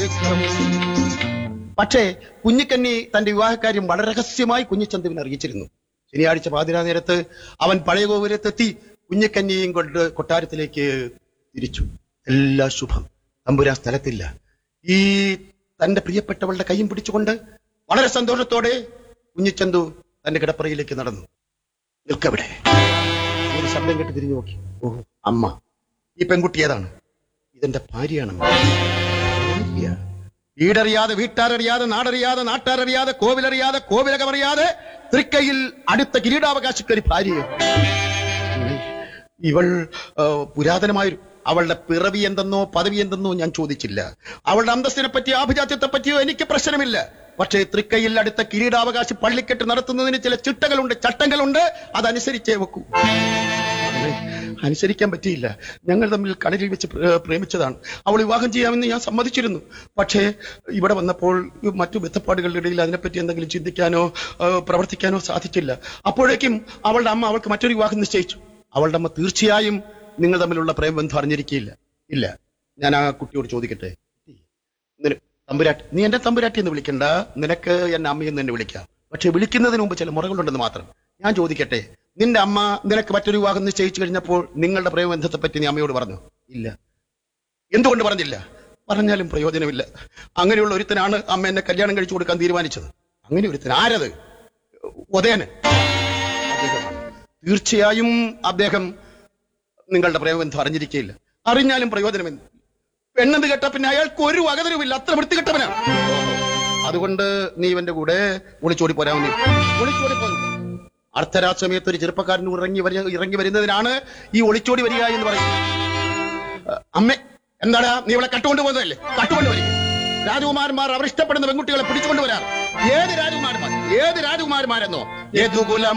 ചരിത്രം പക്ഷേ കുഞ്ഞിക്കന്നി തന്റെ വിവാഹകാര്യം വളരെ രഹസ്യമായി കുഞ്ഞിച്ചന്തുവിനെ അറിയിച്ചിരുന്നു ശനിയാഴ്ച പാതിരാ നേരത്ത് അവൻ പഴയ ഗോപുരത്തെത്തി കുഞ്ഞിക്കന്നിയെയും കൊണ്ട് കൊട്ടാരത്തിലേക്ക് തിരിച്ചു എല്ലാ ശുഭം തമ്പുരാ സ്ഥലത്തില്ല ഈ തന്റെ പ്രിയപ്പെട്ടവളുടെ കൈയും പിടിച്ചുകൊണ്ട് വളരെ സന്തോഷത്തോടെ കുഞ്ഞിച്ചന്തു തന്റെ കിടപ്പറയിലേക്ക് നടന്നു നിൽക്കവിടെ ഒരു ശബ്ദം കേട്ട് തിരിഞ്ഞു നോക്കി ഓ അമ്മ ഈ പെൺകുട്ടി ഏതാണ് ഇതെന്റെ ഭാര്യയാണ് അമ്മ. ഭാര്യ വീടറിയാതെ വീട്ടാരറിയാതെ നാടറിയാതെ നാട്ടാരറിയാതെ കോവിലറിയാതെ കോവിലകമറിയാതെ തൃക്കൈയിൽ അടുത്ത കിരീടാവകാശക്കാരി ഭാര്യയോ ഇവൾ ആ, പുരാതനമായൊരു അവളുടെ പിറവി എന്തെന്നോ പദവി എന്തെന്നോ ഞാൻ ചോദിച്ചില്ല അവളുടെ അന്തസ്സിനെ പറ്റിയോ ആഭിജാത്യത്തെ പറ്റിയോ എനിക്ക് പ്രശ്നമില്ല പക്ഷേ തൃക്കൈയിൽ അടുത്ത കിരീടാവകാശി പള്ളിക്കെട്ട് നടത്തുന്നതിന് ചില ചിട്ടകളുണ്ട് ചട്ടങ്ങളുണ്ട് അതനുസരിച്ചേ വെക്കൂ അവളെ അനുസരിക്കാൻ പറ്റിയില്ല ഞങ്ങൾ തമ്മിൽ കടലിൽ വെച്ച് പ്രേ- പ്രേമിച്ചതാണ് അവൾ വിവാഹം ചെയ്യാമെന്ന് ഞാൻ സമ്മതിച്ചിരുന്നു പക്ഷേ ഇവിടെ വന്നപ്പോൾ മറ്റു ബന്ധപ്പാടുകളുടെ ഇടയിൽ അതിനെപ്പറ്റി എന്തെങ്കിലും ചിന്തിക്കാനോ ആ, പ്രവർത്തിക്കാനോ സാധിച്ചില്ല അപ്പോഴേക്കും അവളുടെ അമ്മ അവൾക്ക് മറ്റൊരു വിവാഹം നിശ്ചയിച്ചു അവളുടെ അമ്മ തീർച്ചയായും നിങ്ങൾ തമ്മിലുള്ള പ്രേമബന്ധം അറിഞ്ഞിരിക്കില്ല ഇല്ല ഞാൻ ആ കുട്ടിയോട് ചോദിക്കട്ടെ നിന- തമ്പുരാട്ടി നീ എന്റെ തമ്പുരാട്ടി എന്ന് വിളിക്കണ്ട നിനക്ക് എന്നെ അമ്മയെന്ന് തന്നെ വിളിക്കാം പക്ഷെ വിളിക്കുന്നതിന് മുമ്പ് ചില മുറകളുണ്ടെന്ന് മാത്രം ഞാൻ ചോദിക്കട്ടെ നിന്റെ അമ്മ നിനക്ക് മറ്റൊരു വിവാഹം നിശ്ചയിച്ചു കഴിഞ്ഞപ്പോൾ നിങ്ങളുടെ പ്രേമബന്ധത്തെ പറ്റി നീ അമ്മയോട് പറഞ്ഞു ഇല്ല എന്തുകൊണ്ട് പറഞ്ഞില്ല പറഞ്ഞാലും പ്രയോജനമില്ല അങ്ങനെയുള്ള ഒരുത്തനാണ് അമ്മ എന്നെ കല്യാണം കഴിച്ചു കൊടുക്കാൻ തീരുമാനിച്ചത് അങ്ങനെ ഒരുത്തൻ ആരത് ഉദയന് അദ്ദേഹമാണ്. തീർച്ചയായും അദ്ദേഹം നിങ്ങളുടെ പ്രേമബന്ധം അറിഞ്ഞിരിക്കുകയില്ല അറിഞ്ഞാലും പ്രയോജനമെന്ന് പെണ്ണെന്ന് കേട്ട പിന്നെ അയാൾക്ക് ഒരു വകതരുമില്ല അത്ര വൃത്തികെട്ടവനാണ് അതുകൊണ്ട് നീ ഇവന്റെ കൂടെ ഒളിച്ചോടി പോരാവുന്ന ഒളിച്ചോടി പോന്നു അർദ്ധരാസമയത്ത് ഒരു ചെറുപ്പക്കാരൻ ഇറങ്ങി വരി ഇറങ്ങി വരുന്നതിനാണ് ഈ ഒളിച്ചോടി വരിക എന്ന് പറയുന്നത് അഹ് അമ്മേ എന്താടാ നീ ഇവിടെ കട്ടുകൊണ്ട് പോകുന്നതല്ലേ കട്ടുകൊണ്ട് വരിക രാജകുമാരന്മാർ അവർ ഇഷ്ടപ്പെടുന്ന പെൺകുട്ടികളെ പിടിച്ചുകൊണ്ട് വരാറ് ഏത് രാജകുമാരന്മാർ ഏത് രാജകുമാരന്മാരെന്നോ ഏതു കുലം